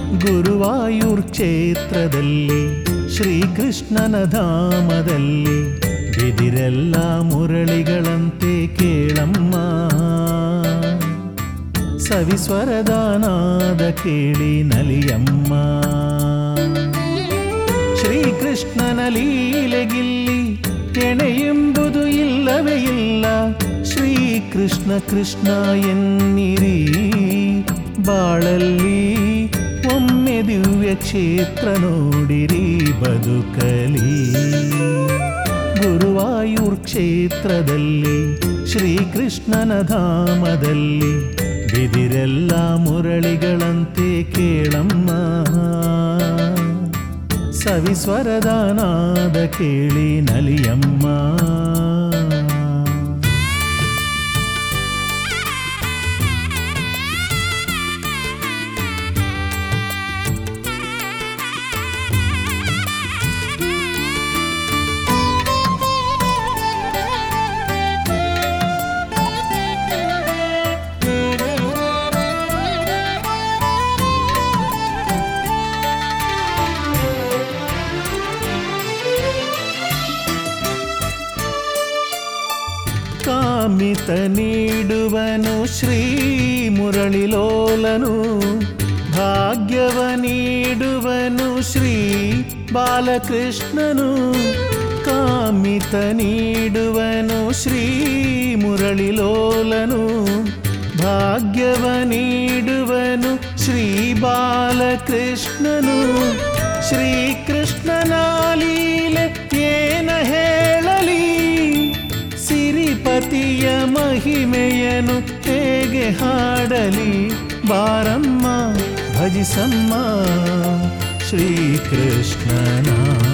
ಗುರುವಾಯೂರ್ ಕ್ಷೇತ್ರದಲ್ಲಿ ಶ್ರೀಕೃಷ್ಣನ ಧಾಮದಲ್ಲಿ ಬಿದಿರೆಲ್ಲ ಮುರಳಿಗಳಂತೆ ಕೇಳಮ್ಮ ಸವಿಸ್ವರದ ನಾದ ಕೇಳಿ ನಲಿಯಮ್ಮ ಶ್ರೀಕೃಷ್ಣನ ಲೀಲೆಗಿಲ್ಲಿ ಕೆಣೆಯೆಂಬುದು ಇಲ್ಲವೇ ಇಲ್ಲ ಶ್ರೀಕೃಷ್ಣ ಕೃಷ್ಣ ಎನ್ನಿರಿ ಬಾಳಲ್ಲಿ ಒಮ್ಮೆ ದಿವ್ಯ ಕ್ಷೇತ್ರ ನೋಡಿರಿ ಬದುಕಲಿ ಗುರುವಾಯೂರ್ ಕ್ಷೇತ್ರದಲ್ಲಿ ಶ್ರೀಕೃಷ್ಣನ ಧಾಮದಲ್ಲಿ ಬಿದಿರೆಲ್ಲ ಮುರಳಿಗಳಂತೆ ಕೇಳಮ್ಮ ಸವಿಸ್ವರದ ನಾದ ಕೇಳಿ ನಲಿಯಮ್ಮ ಕಾಮಿತ ನೀಡುವನು ಶ್ರೀ ಮುರಳಿಲೋಲನು ಭಾಗ್ಯವ ನೀಡುವನು ಶ್ರೀ ಬಾಲಕೃಷ್ಣನು ಕಾಮಿತ ನೀಡುವನು ಶ್ರೀ ಮುರಳಿಲೋಲನು ಭಾಗ್ಯವ ನೀಡುವನು ಶ್ರೀ ಬಾಲಕೃಷ್ಣನು ಶ್ರೀಕೃಷ್ಣನ ಲೀಲೆ ಏನ ಹೇಳಲಿ ಸಿರಿಪತಿಯ ಮಹಿಮೆಯನು ಹೇಗೆ ಹಾಡಲಿ ಬಾರಮ್ಮ ಭಜಿಸಮ್ಮ ಶ್ರೀಕೃಷ್ಣನ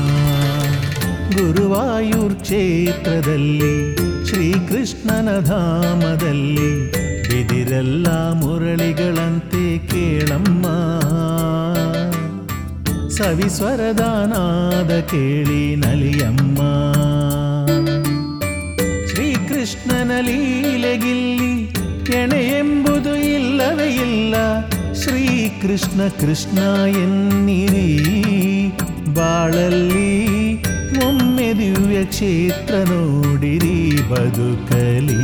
ಗುರುವಾಯೂರ್ ಕ್ಷೇತ್ರದಲ್ಲಿ ಶ್ರೀಕೃಷ್ಣನ ಧಾಮದಲ್ಲಿ ಬಿದಿರೆಲ್ಲ ಮುರಳಿಗಳಂತೆ ಕೇಳಮ್ಮ ಸವಿಸ್ವರದ ನಾದ ಕೇಳಿ ನಲಿಯಮ್ಮ ಶ್ರೀಕೃಷ್ಣನ ಲೀಲೆಗಿಲ್ಲಿ ಕೆಣೆ ಎಂಬುದು ಇಲ್ಲವೇ ಇಲ್ಲ ಶ್ರೀಕೃಷ್ಣ ಕೃಷ್ಣ ಎನ್ನಿರಿ ಬಾಳಲ್ಲಿ ಒಮ್ಮೆ ದಿವ್ಯ ಕ್ಷೇತ್ರ ನೋಡಿರಿ ಬದುಕಲಿ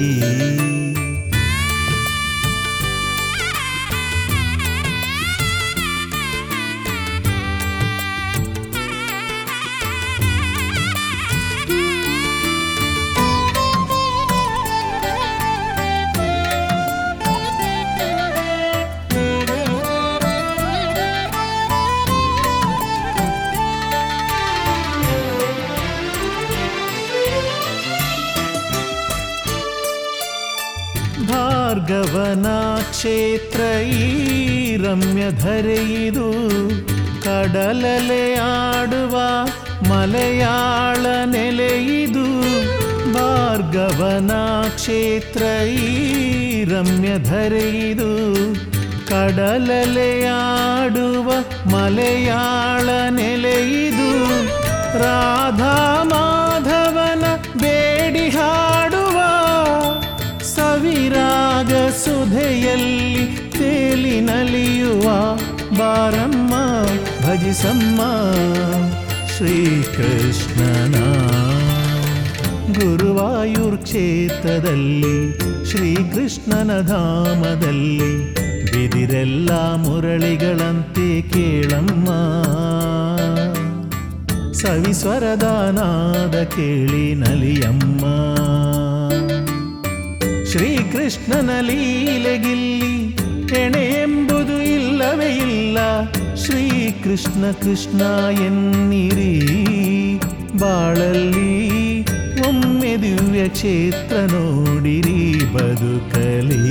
ಭಾರ್ಗವನ ಕ್ಷೇತ್ರ ಈ ರಮ್ಯ ಧರೆಯಿದು ಕಡಲಲೆ ಆಡುವ ಮಲಯಾಳ ನೆಲೆಯಿದು ಭಾರ್ಗವನ ಕ್ಷೇತ್ರ ಈ ರಮ್ಯ ಧರೆಯಿದು ಕಡಲಲೆ ಆಡುವ ಮಲಯಾಳ ನೆಲೆಯಿದು ರಾಧಾ ಮಾಧವನ ಬೇಡಿ ಹಾಡುವ ಸವಿರಾಗ ಸುಧೆಯಲ್ಲಿ ತೇಲಿ ನಲಿಯುವ ಬಾರಮ್ಮ ಭಜಿಸಮ್ಮ ಶ್ರೀಕೃಷ್ಣನ ಗುರುವಾಯೂರ್ ಕ್ಷೇತ್ರದಲ್ಲಿ ಶ್ರೀಕೃಷ್ಣನ ಧಾಮದಲ್ಲಿ ಬಿದಿರೆಲ್ಲ ಮುರಳಿಗಳಂತೆ ಕೇಳಮ್ಮ ಸವಿಸ್ವರದ ನಾದ ಕೇಳಿ ನಲಿಯಮ್ಮ ಶ್ರೀಕೃಷ್ಣನ ಲೀಲೆಗಿಲ್ಲಿ ಎಣೆ ಎಂಬುದು ಇಲ್ಲವೇ ಇಲ್ಲ ಶ್ರೀಕೃಷ್ಣ ಕೃಷ್ಣ ಎನ್ನಿರಿ ಬಾಳಲ್ಲಿ ಒಮ್ಮೆ ದಿವ್ಯ ಕ್ಷೇತ್ರ ನೋಡಿರಿ ಬದುಕಲಿ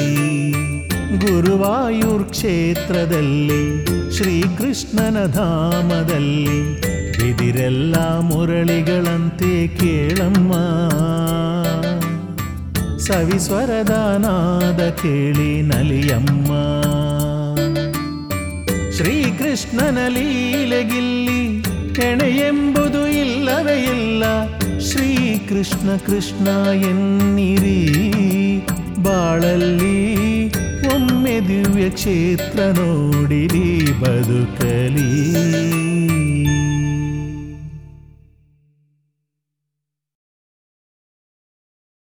ಗುರುವಾಯೂರ್ ಕ್ಷೇತ್ರದಲ್ಲಿ ಶ್ರೀಕೃಷ್ಣನ ಧಾಮದಲ್ಲಿ ಬಿದಿರೆಲ್ಲ ಮುರಳಿಗಳಂತೆ ಕೇಳಮ್ಮ ಸವಿಸ್ವರದ ನಾದ ಕೇಳಿ ನಲಿಯಮ್ಮ ಶ್ರೀಕೃಷ್ಣನ ಲೀಲೆಗಿಲ್ಲಿ ಕೆಣೆ ಎಂಬುದು ಇಲ್ಲವೇ ಇಲ್ಲ ಶ್ರೀಕೃಷ್ಣ ಕೃಷ್ಣ ಎನ್ನಿರಿ ಬಾಳಲ್ಲಿ ಒಮ್ಮೆ ದಿವ್ಯ ಕ್ಷೇತ್ರ ನೋಡಿರಿ ಬದುಕಲಿ